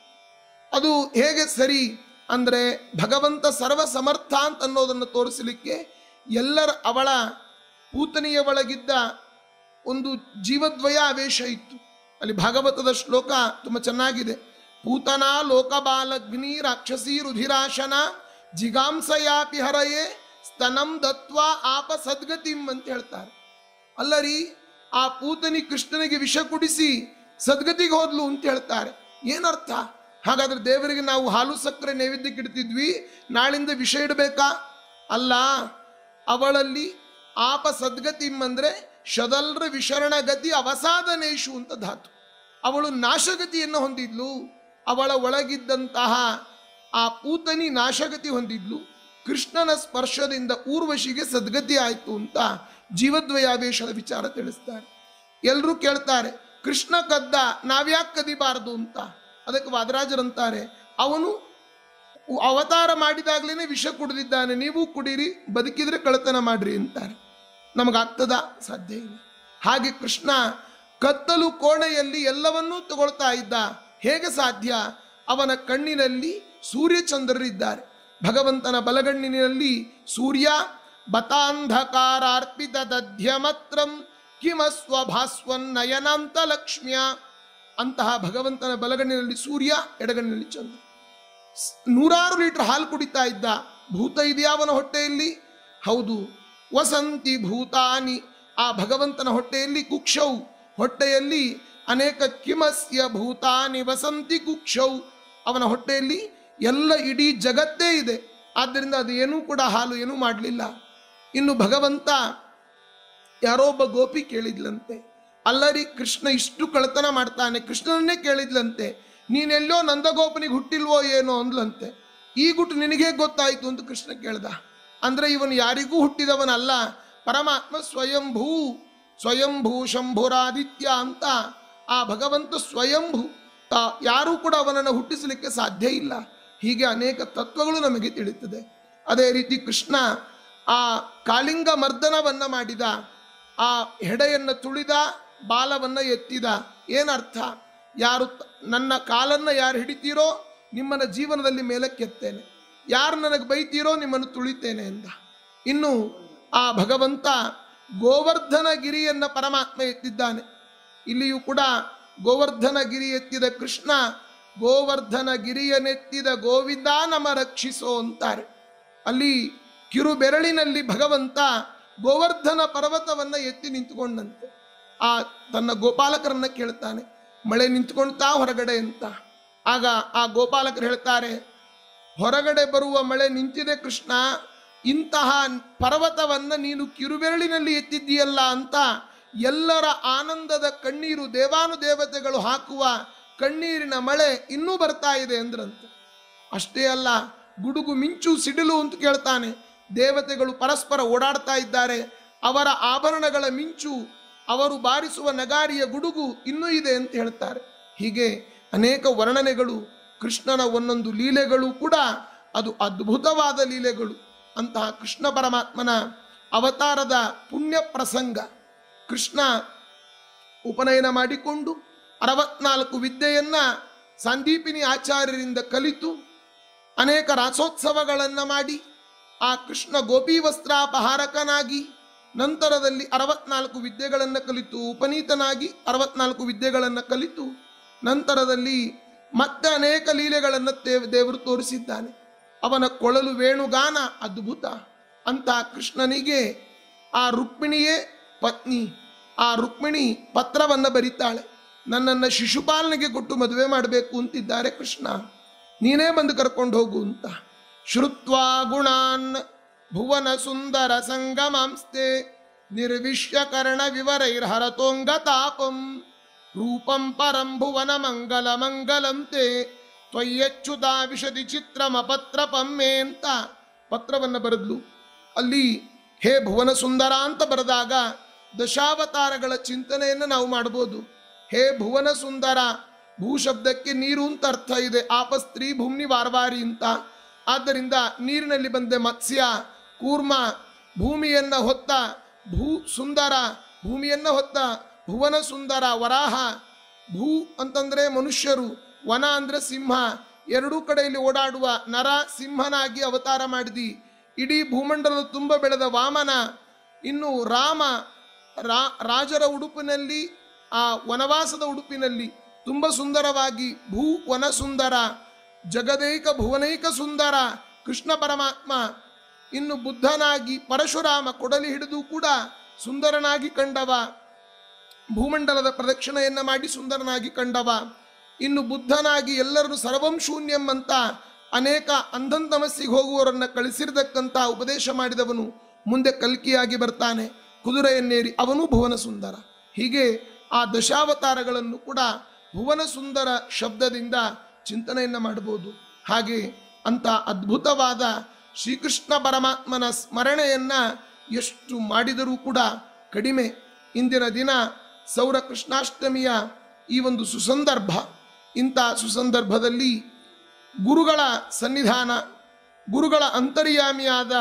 ಅದು ಹೇಗೆ ಸರಿ ಅಂದ್ರೆ ಭಗವಂತ ಸರ್ವ ಸಮರ್ಥ ಅಂತ ಅನ್ನೋದನ್ನು ತೋರಿಸಲಿಕ್ಕೆ ಎಲ್ಲರ ಅವಳ ಪೂತನಿಯ ಒಳಗಿದ್ದ ಒಂದು ಜೀವದ್ವಯ ಆವೇಶ ಇತ್ತು ಅಲ್ಲಿ ಭಾಗವತದ ಶ್ಲೋಕ ತುಂಬ ಚೆನ್ನಾಗಿದೆ ಪೂತನ ಲೋಕಬಾಲಗ್ನಿ ರಾಕ್ಷಸಿ ರುಧಿರಾಶನ ಜಿಗಾಂಸಯಾಪಿ ಹರಯೇ ಸ್ತನಂ ದತ್ವ ಆಪ ಸದ್ಗತಿಂ ಅಂತ ಹೇಳ್ತಾರೆ ಅಲ್ಲರಿ ಆ ಪೂತನಿ ಕೃಷ್ಣನಿಗೆ ವಿಷ ಕುಡಿಸಿ ಸದ್ಗತಿಗೆ ಹೋದ್ಲು ಅಂತ ಹೇಳ್ತಾರೆ ಏನರ್ಥ ಹಾಗಾದ್ರೆ ದೇವರಿಗೆ ನಾವು ಹಾಲು ಸಕ್ಕರೆ ನೈವೇದ್ಯಕ್ಕೆ ಇಡ್ತಿದ್ವಿ ನಾಳಿಂದ ವಿಷ ಇಡಬೇಕಾ ಅಲ್ಲ ಅವಳಲ್ಲಿ ಆಪ ಸದ್ಗತಿಂ ಅಂದ್ರೆ ಶದಲ್ರ ವಿಶರಣ ಗತಿ ಅವಸಾದನೇಶು ಅಂತ ಧಾತು ಅವಳು ನಾಶಗತಿಯನ್ನು ಹೊಂದಿದ್ಲು ಅವಳ ಒಳಗಿದ್ದಂತಹ ಆ ಪೂತನಿ ನಾಶಗತಿ ಹೊಂದಿದ್ಲು ಕೃಷ್ಣನ ಸ್ಪರ್ಶದಿಂದ ಊರ್ವಶಿಗೆ ಸದ್ಗತಿ ಆಯಿತು ಅಂತ ಜೀವದ್ವಯಾವೇಶದ ವಿಚಾರ ತಿಳಿಸ್ತಾರೆ ಎಲ್ಲರೂ ಕೇಳ್ತಾರೆ ಕೃಷ್ಣ ಕದ್ದ ನಾವ್ಯಾಕೆ ಕದಿಬಾರದು ಅಂತ ಅದಕ್ಕೆ ವಾದರಾಜರಂತಾರೆ ಅವನು ಅವತಾರ ಮಾಡಿದಾಗ್ಲೇನೆ ವಿಷ ಕುಡಿದಿದ್ದಾನೆ ನೀವು ಕುಡೀರಿ ಬದುಕಿದ್ರೆ ಕಳತನ ಮಾಡ್ರಿ ಅಂತಾರೆ ನಮಗಾಗ್ತದ ಸಾಧ್ಯ ಇಲ್ಲ ಹಾಗೆ ಕೃಷ್ಣ ಕತ್ತಲು ಕೋಣೆಯಲ್ಲಿ ಎಲ್ಲವನ್ನೂ ತಗೊಳ್ತಾ ಇದ್ದ ಹೇಗೆ ಸಾಧ್ಯ ಅವನ ಕಣ್ಣಿನಲ್ಲಿ ಸೂರ್ಯಚಂದ್ರರಿದ್ದಾರೆ ಭಗವಂತನ ಬಲಗಣ್ಣಿನಲ್ಲಿ ಸೂರ್ಯ ಬತಾಂಧಕಾರಾರ್ಪಿತ ದಧ್ಯಮತ್ರಂ ಕಿಮಸ್ವ ಭಾಸ್ವನ್ನಯನಾಂತ ಲಕ್ಷ್ಮ್ಯ ಅಂತಹ ಭಗವಂತನ ಬಲಗಣ್ಣಿನಲ್ಲಿ ಸೂರ್ಯ ಎಡಗಣ್ಣಿನಲ್ಲಿ ಚಂದ್ರ ಸ್- ನೂರಾರು ಲೀಟರ್ ಹಾಲು ಕುಡಿತಾ ಇದ್ದ ಭೂತ ಇದೆಯಾ ಅವನ ಹೊಟ್ಟೆಯಲ್ಲಿ ಹೌದು ವಸಂತಿ ಭೂತಾನಿ ಆ ಭಗವಂತನ ಹೊಟ್ಟೆಯಲ್ಲಿ ಕುಕ್ಷೌ ಹೊಟ್ಟೆಯಲ್ಲಿ ಅನೇಕ ಕಿಮಸ್ಯ ಭೂತಾನಿ ವಸಂತಿ ಕುಕ್ಷೌ ಅವನ ಹೊಟ್ಟೆಯಲ್ಲಿ ಎಲ್ಲ ಇಡೀ ಜಗತ್ತೇ ಇದೆ ಆದ್ದರಿಂದ ಅದು ಏನೂ ಕೂಡ ಹಾಲು ಏನೂ ಮಾಡಲಿಲ್ಲ ಇನ್ನು ಭಗವಂತ ಯಾರೋ ಒಬ್ಬ ಗೋಪಿ ಕೇಳಿದ್ಲಂತೆ ಅಲ್ಲರಿ ಕೃಷ್ಣ ಇಷ್ಟು ಕಳತನ ಮಾಡ್ತಾನೆ ಕೃಷ್ಣನನ್ನೇ ಕೇಳಿದ್ಲಂತೆ ನೀನೆಲ್ಲೋ ನಂದಗೋಪನಿಗೆ ಹುಟ್ಟಿಲ್ವೋ ಏನೋ ಅಂದ್ಲಂತೆ ಈ ಗುಟ್ಟು ನಿನಗೆ ಗೊತ್ತಾಯ್ತು ಅಂತ ಕೃಷ್ಣ ಕೇಳ್ದ ಅಂದ್ರೆ ಇವನು ಯಾರಿಗೂ ಹುಟ್ಟಿದವನಲ್ಲ ಪರಮಾತ್ಮ ಸ್ವಯಂಭೂ ಸ್ವಯಂಭೂ ಶಂಭುರಾದಿತ್ಯ ಅಂತ ಆ ಭಗವಂತ ಸ್ವಯಂಭೂ ತಾ- ಯಾರೂ ಕೂಡ ಅವನನ್ನು ಹುಟ್ಟಿಸಲಿಕ್ಕೆ ಸಾಧ್ಯ ಇಲ್ಲ ಹೀಗೆ ಅನೇಕ ತತ್ವಗಳು ನಮಗೆ ತಿಳಿಯುತ್ತದೆ ಅದೇ ರೀತಿ ಕೃಷ್ಣ ಆ ಕಾಳಿಂಗ ಮರ್ದನವನ್ನ ಮಾಡಿದ ಆ ಹೆಡೆಯನ್ನು ತುಳಿದ ಬಾಲವನ್ನ ಎತ್ತಿದ ಏನರ್ಥ ಯಾರು ತ- ನನ್ನ ಕಾಲನ್ನ ಯಾರು ಹಿಡಿತೀರೋ ನಿಮ್ಮನ್ನ ಜೀವನದಲ್ಲಿ ಮೇಲಕ್ಕೆತ್ತೇನೆ ಯಾರು ನನಗೆ ಬೈತೀರೋ ನಿಮ್ಮನ್ನು ತುಳಿತೇನೆ ಎಂದ ಇನ್ನು ಆ ಭಗವಂತ ಗೋವರ್ಧನ ಗಿರಿಯನ್ನ ಪರಮಾತ್ಮ ಎತ್ತಿದ್ದಾನೆ ಇಲ್ಲಿಯೂ ಕೂಡ ಗೋವರ್ಧನ ಗಿರಿ ಎತ್ತಿದ ಕೃಷ್ಣ ಗೋವರ್ಧನ ಗಿರಿಯನೆತ್ತಿದ ಗೋವಿಂದ ನಮ ರಕ್ಷಿಸೋ ಅಂತಾರೆ ಅಲ್ಲಿ ಕಿರು ಬೆರಳಿನಲ್ಲಿ ಭಗವಂತ ಗೋವರ್ಧನ ಪರ್ವತವನ್ನ ಎತ್ತಿ ನಿಂತುಕೊಂಡಂತೆ ಆ ತನ್ನ ಗೋಪಾಲಕರನ್ನ ಕೇಳ್ತಾನೆ ಮಳೆ ನಿಂತ್ಕೊಳ್ತಾ ಹೊರಗಡೆ ಅಂತ ಆಗ ಆ ಗೋಪಾಲಕರು ಹೇಳ್ತಾರೆ ಹೊರಗಡೆ ಬರುವ ಮಳೆ ನಿಂತಿದೆ ಕೃಷ್ಣ ಇಂತಹ ಪರ್ವತವನ್ನ ನೀನು ಕಿರುಬೆರಳಿನಲ್ಲಿ ಎತ್ತಿದ್ದೀಯಲ್ಲ ಅಂತ ಎಲ್ಲರ ಆನಂದದ ಕಣ್ಣೀರು ದೇವಾನುದೇವತೆಗಳು ಹಾಕುವ ಕಣ್ಣೀರಿನ ಮಳೆ ಇನ್ನೂ ಬರ್ತಾ ಇದೆ ಅಂದ್ರಂತೆ ಅಷ್ಟೇ ಅಲ್ಲ ಗುಡುಗು ಮಿಂಚು ಸಿಡಿಲು ಅಂತ ಕೇಳ್ತಾನೆ ದೇವತೆಗಳು ಪರಸ್ಪರ ಓಡಾಡ್ತಾ ಇದ್ದಾರೆ ಅವರ ಆಭರಣಗಳ ಮಿಂಚು ಅವರು ಬಾರಿಸುವ ನಗಾರಿಯ ಗುಡುಗು ಇನ್ನೂ ಇದೆ ಅಂತ ಹೇಳ್ತಾರೆ ಹೀಗೆ ಅನೇಕ ವರ್ಣನೆಗಳು ಕೃಷ್ಣನ ಒಂದೊಂದು ಲೀಲೆಗಳು ಕೂಡ ಅದು ಅದ್ಭುತವಾದ ಲೀಲೆಗಳು ಅಂತಹ ಕೃಷ್ಣ ಪರಮಾತ್ಮನ ಅವತಾರದ ಪುಣ್ಯ ಪ್ರಸಂಗ ಕೃಷ್ಣ ಉಪನಯನ ಮಾಡಿಕೊಂಡು ಅರವತ್ನಾಲ್ಕು ವಿದ್ಯೆಯನ್ನ ಸಂದೀಪಿನಿ ಆಚಾರ್ಯರಿಂದ ಕಲಿತು ಅನೇಕ ರಾಸೋತ್ಸವಗಳನ್ನು ಮಾಡಿ ಆ ಕೃಷ್ಣ ಗೋಪಿ ವಸ್ತ್ರಾಪಹಾರಕನಾಗಿ ನಂತರದಲ್ಲಿ ಅರವತ್ನಾಲ್ಕು ವಿದ್ಯೆಗಳನ್ನು ಕಲಿತು ಉಪನೀತನಾಗಿ ಅರವತ್ನಾಲ್ಕು ವಿದ್ಯೆಗಳನ್ನು ಕಲಿತು ನಂತರದಲ್ಲಿ ಮತ್ತೆ ಅನೇಕ ಲೀಲೆಗಳನ್ನು ದೇವ್ ದೇವರು ತೋರಿಸಿದ್ದಾನೆ ಅವನ ಕೊಳಲು ವೇಣುಗಾನ ಅದ್ಭುತ ಅಂತ ಕೃಷ್ಣನಿಗೆ ಆ ರುಕ್ಮಿಣಿಯೇ ಪತ್ನಿ ಆ ರುಕ್ಮಿಣಿ ಪತ್ರವನ್ನು ಬರೀತಾಳೆ ನನ್ನನ್ನು ಶಿಶುಪಾಲನೆಗೆ ಕೊಟ್ಟು ಮದುವೆ ಮಾಡಬೇಕು ಅಂತಿದ್ದಾರೆ ಕೃಷ್ಣ ನೀನೇ ಬಂದು ಕರ್ಕೊಂಡು ಹೋಗು ಅಂತ ಶ್ರುತ್ವಾ ಗುಣಾನ್ ಭುವನ ಸುಂದರ ಸಂಗಮಾಂಸ್ತೆ ನಿರ್ವಿಶ್ಯ ಕರ್ಣ ವಿವರೈರ್ಹರತೋಂಗ ತಾಪಂ ರೂಪಂ ಪರಂ ಭುವನ ಮಂಗಲ ಮಂಗಲಂ ತೇ ತ್ವಯ್ಯಚ್ಯುತ ವಿಶದಿ ಚಿತ್ರಮ ಪತ್ರ ಪಮ್ಮೆ ಅಂತ ಪತ್ರವನ್ನು ಬರೆದ್ಲು ಅಲ್ಲಿ ಹೇ ಭುವನ ಸುಂದರ ಅಂತ ಬರೆದಾಗ ದಶಾವತಾರಗಳ ಚಿಂತನೆಯನ್ನು ನಾವು ಮಾಡ್ಬೋದು ಹೇ ಭುವನ ಸುಂದರ ಭೂ ಶಬ್ದಕ್ಕೆ ನೀರು ಅಂತ ಅರ್ಥ ಇದೆ ಆಪಸ್ತ್ರೀ ಭೂಮ್ನಿ ವಾರ್ವಾರಿ ಅಂತ ಆದ್ದರಿಂದ ನೀರಿನಲ್ಲಿ ಬಂದೆ ಮತ್ಸ್ಯ ಕೂರ್ಮ ಭೂಮಿಯನ್ನ ಹೊತ್ತ ಭೂ ಸುಂದರ ಭೂಮಿಯನ್ನ ಹೊತ್ತ ಭುವನ ಸುಂದರ ವರಾಹ ಭೂ ಅಂತಂದ್ರೆ ಮನುಷ್ಯರು ವನ ಅಂದ್ರೆ ಸಿಂಹ ಎರಡೂ ಕಡೆಯಲ್ಲಿ ಓಡಾಡುವ ನರ ಸಿಂಹನಾಗಿ ಅವತಾರ ಮಾಡಿದಿ ಇಡೀ ಭೂಮಂಡಲದ ತುಂಬ ಬೆಳೆದ ವಾಮನ ಇನ್ನು ರಾಮ ರಾ ರಾಜರ ಉಡುಪಿನಲ್ಲಿ ಆ ವನವಾಸದ ಉಡುಪಿನಲ್ಲಿ ತುಂಬ ಸುಂದರವಾಗಿ ಭೂ ವನ ಸುಂದರ ಜಗದೈಕ ಭುವನೈಕ ಸುಂದರ ಕೃಷ್ಣ ಪರಮಾತ್ಮ ಇನ್ನು ಬುದ್ಧನಾಗಿ ಪರಶುರಾಮ ಕೊಡಲಿ ಹಿಡಿದು ಕೂಡ ಸುಂದರನಾಗಿ ಕಂಡವ ಭೂಮಂಡಲದ ಪ್ರದಕ್ಷಿಣೆಯನ್ನ ಮಾಡಿ ಸುಂದರನಾಗಿ ಕಂಡವ ಇನ್ನು ಬುದ್ಧನಾಗಿ ಎಲ್ಲರನ್ನು ಸರ್ವಂ ಶೂನ್ಯಂ ಅಂತ ಅನೇಕ ಅಂಧಂತಮಸ್ಸಿಗೆ ಹೋಗುವವರನ್ನ ಕಳಿಸಿರ್ತಕ್ಕಂಥ ಉಪದೇಶ ಮಾಡಿದವನು ಮುಂದೆ ಕಲ್ಕಿಯಾಗಿ ಬರ್ತಾನೆ ಕುದುರೆಯನ್ನೇರಿ ಅವನು ಭುವನ ಸುಂದರ ಹೀಗೆ ಆ ದಶಾವತಾರಗಳನ್ನು ಕೂಡ ಭುವನ ಸುಂದರ ಶಬ್ದದಿಂದ ಚಿಂತನೆಯನ್ನ ಮಾಡಬಹುದು ಹಾಗೆ ಅಂತ ಅದ್ಭುತವಾದ ಶ್ರೀಕೃಷ್ಣ ಪರಮಾತ್ಮನ ಸ್ಮರಣೆಯನ್ನ ಎಷ್ಟು ಮಾಡಿದರೂ ಕೂಡ ಕಡಿಮೆ ಇಂದಿನ ದಿನ ಸೌರ ಕೃಷ್ಣಾಷ್ಟಮಿಯ ಈ ಒಂದು ಸುಸಂದರ್ಭ ಇಂಥ ಸುಸಂದರ್ಭದಲ್ಲಿ ಗುರುಗಳ ಸನ್ನಿಧಾನ ಗುರುಗಳ ಅಂತರ್ಯಾಮಿಯಾದ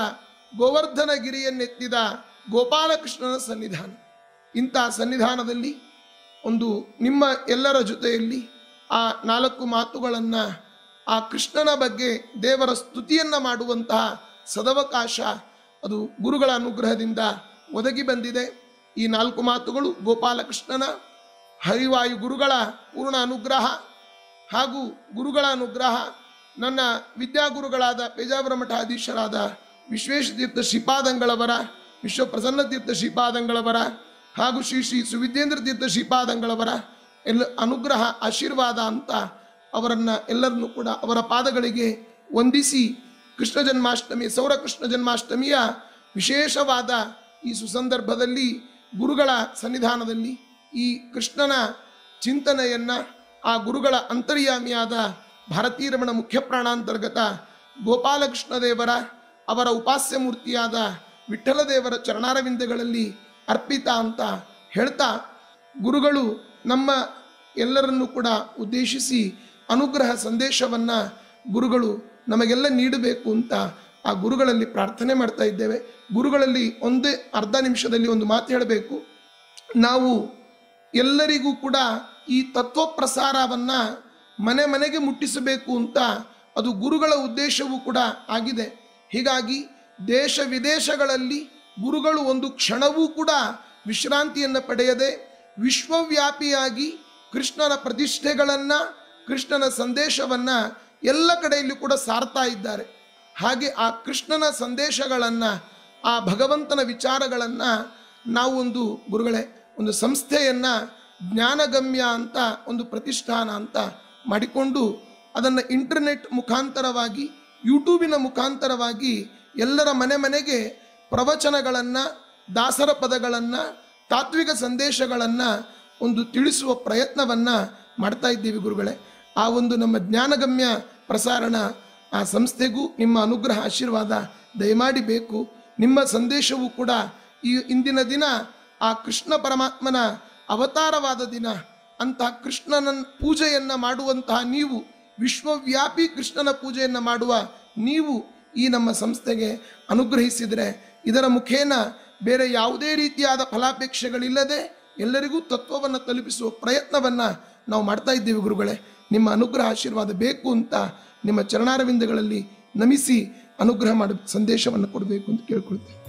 ಗೋವರ್ಧನಗಿರಿಯನ್ನೆತ್ತಿದ ಗೋಪಾಲಕೃಷ್ಣನ ಸನ್ನಿಧಾನ ಇಂಥ ಸನ್ನಿಧಾನದಲ್ಲಿ ಒಂದು ನಿಮ್ಮ ಎಲ್ಲರ ಜೊತೆಯಲ್ಲಿ ಆ ನಾಲ್ಕು ಮಾತುಗಳನ್ನು ಆ ಕೃಷ್ಣನ ಬಗ್ಗೆ ದೇವರ ಸ್ತುತಿಯನ್ನು ಮಾಡುವಂತಹ ಸದವಕಾಶ ಅದು ಗುರುಗಳ ಅನುಗ್ರಹದಿಂದ ಒದಗಿ ಬಂದಿದೆ ಈ ನಾಲ್ಕು ಮಾತುಗಳು ಗೋಪಾಲಕೃಷ್ಣನ ಹರಿವಾಯು ಗುರುಗಳ ಪೂರ್ಣ ಅನುಗ್ರಹ ಹಾಗೂ ಗುರುಗಳ ಅನುಗ್ರಹ ನನ್ನ ವಿದ್ಯಾಗುರುಗಳಾದ ಪೇಜಾವರ ಮಠಾಧೀಶರಾದ ವಿಶ್ವೇಶತೀರ್ಥ ಶ್ರೀಪಾದಂಗಳವರ ವಿಶ್ವಪ್ರಸನ್ನ ತೀರ್ಥ ಶ್ರೀಪಾದಂಗಳವರ ಹಾಗೂ ಶ್ರೀ ಶ್ರೀ ಸುವಿದ್ಯೇಂದ್ರ ತೀರ್ಥ ಶ್ರೀಪಾದಂಗಳವರ ಎಲ್ಲ ಅನುಗ್ರಹ ಆಶೀರ್ವಾದ ಅಂತ ಅವರನ್ನ ಎಲ್ಲರನ್ನೂ ಕೂಡ ಅವರ ಪಾದಗಳಿಗೆ ವಂದಿಸಿ ಕೃಷ್ಣ ಜನ್ಮಾಷ್ಟಮಿ ಸೌರ ಕೃಷ್ಣ ಜನ್ಮಾಷ್ಟಮಿಯ ವಿಶೇಷವಾದ ಈ ಸುಸಂದರ್ಭದಲ್ಲಿ ಗುರುಗಳ ಸನ್ನಿಧಾನದಲ್ಲಿ ಈ ಕೃಷ್ಣನ ಚಿಂತನೆಯನ್ನ ಆ ಗುರುಗಳ ಅಂತರ್ಯಾಮಿಯಾದ ಭಾರತೀರಮಣ ಮುಖ್ಯ ಪ್ರಾಣಾಂತರ್ಗತ ಗೋಪಾಲಕೃಷ್ಣ ದೇವರ ಅವರ ಉಪಾಸ್ಯ ಮೂರ್ತಿಯಾದ ವಿಠ್ಠಲ ದೇವರ ಚರಣಾರವಿಂದಗಳಲ್ಲಿ ಅರ್ಪಿತ ಅಂತ ಹೇಳ್ತಾ ಗುರುಗಳು ನಮ್ಮ ಎಲ್ಲರನ್ನೂ ಕೂಡ ಉದ್ದೇಶಿಸಿ ಅನುಗ್ರಹ ಸಂದೇಶವನ್ನ ಗುರುಗಳು ನಮಗೆಲ್ಲ ನೀಡಬೇಕು ಅಂತ ಆ ಗುರುಗಳಲ್ಲಿ ಪ್ರಾರ್ಥನೆ ಮಾಡ್ತಾ ಇದ್ದೇವೆ ಗುರುಗಳಲ್ಲಿ ಒಂದೇ ಅರ್ಧ ನಿಮಿಷದಲ್ಲಿ ಒಂದು ಮಾತು ಹೇಳಬೇಕು ನಾವು ಎಲ್ಲರಿಗೂ ಕೂಡ ಈ ತತ್ವ ಪ್ರಸಾರವನ್ನ ಮನೆ ಮನೆಗೆ ಮುಟ್ಟಿಸಬೇಕು ಅಂತ ಅದು ಗುರುಗಳ ಉದ್ದೇಶವೂ ಕೂಡ ಆಗಿದೆ ಹೀಗಾಗಿ ದೇಶ ವಿದೇಶಗಳಲ್ಲಿ ಗುರುಗಳು ಒಂದು ಕ್ಷಣವೂ ಕೂಡ ವಿಶ್ರಾಂತಿಯನ್ನು ಪಡೆಯದೆ ವಿಶ್ವವ್ಯಾಪಿಯಾಗಿ ಕೃಷ್ಣನ ಪ್ರತಿಷ್ಠೆಗಳನ್ನು ಕೃಷ್ಣನ ಸಂದೇಶವನ್ನು ಎಲ್ಲ ಕಡೆಯಲ್ಲೂ ಕೂಡ ಸಾರ್ತಾ ಇದ್ದಾರೆ ಹಾಗೆ ಆ ಕೃಷ್ಣನ ಸಂದೇಶಗಳನ್ನು ಆ ಭಗವಂತನ ವಿಚಾರಗಳನ್ನು ನಾವು ಒಂದು ಗುರುಗಳೇ ಒಂದು ಸಂಸ್ಥೆಯನ್ನು ಜ್ಞಾನಗಮ್ಯ ಅಂತ ಒಂದು ಪ್ರತಿಷ್ಠಾನ ಅಂತ ಮಾಡಿಕೊಂಡು ಅದನ್ನು ಇಂಟರ್ನೆಟ್ ಮುಖಾಂತರವಾಗಿ ಯೂಟ್ಯೂಬಿನ ಮುಖಾಂತರವಾಗಿ ಎಲ್ಲರ ಮನೆ ಮನೆಗೆ ಪ್ರವಚನಗಳನ್ನು ದಾಸರ ಪದಗಳನ್ನು ತಾತ್ವಿಕ ಸಂದೇಶಗಳನ್ನು ಒಂದು ತಿಳಿಸುವ ಪ್ರಯತ್ನವನ್ನು ಮಾಡ್ತಾ ಇದ್ದೀವಿ ಗುರುಗಳೇ ಆ ಒಂದು ನಮ್ಮ ಜ್ಞಾನಗಮ್ಯ ಪ್ರಸಾರಣ ಆ ಸಂಸ್ಥೆಗೂ ನಿಮ್ಮ ಅನುಗ್ರಹ ಆಶೀರ್ವಾದ ದಯಮಾಡಿ ಬೇಕು ನಿಮ್ಮ ಸಂದೇಶವೂ ಕೂಡ ಈ ಇಂದಿನ ದಿನ ಆ ಕೃಷ್ಣ ಪರಮಾತ್ಮನ ಅವತಾರವಾದ ದಿನ ಅಂತಹ ಕೃಷ್ಣನ ಪೂಜೆಯನ್ನ ಮಾಡುವಂತಹ ನೀವು ವಿಶ್ವವ್ಯಾಪಿ ಕೃಷ್ಣನ ಪೂಜೆಯನ್ನ ಮಾಡುವ ನೀವು ಈ ನಮ್ಮ ಸಂಸ್ಥೆಗೆ ಅನುಗ್ರಹಿಸಿದರೆ ಇದರ ಮುಖೇನ ಬೇರೆ ಯಾವುದೇ ರೀತಿಯಾದ ಫಲಾಪೇಕ್ಷೆಗಳಿಲ್ಲದೆ ಎಲ್ಲರಿಗೂ ತತ್ವವನ್ನು ತಲುಪಿಸುವ ಪ್ರಯತ್ನವನ್ನು ನಾವು ಮಾಡ್ತಾ ಇದ್ದೇವೆ ಗುರುಗಳೇ ನಿಮ್ಮ ಅನುಗ್ರಹ ಆಶೀರ್ವಾದ ಬೇಕು ಅಂತ ನಿಮ್ಮ ಚರಣಾರವಿಂದಗಳಲ್ಲಿ ನಮಿಸಿ ಅನುಗ್ರಹ ಮಾಡಿ ಸಂದೇಶವನ್ನು ಕೊಡಬೇಕು ಅಂತ ಕೇಳ್ಕೊಳ್ತೇವೆ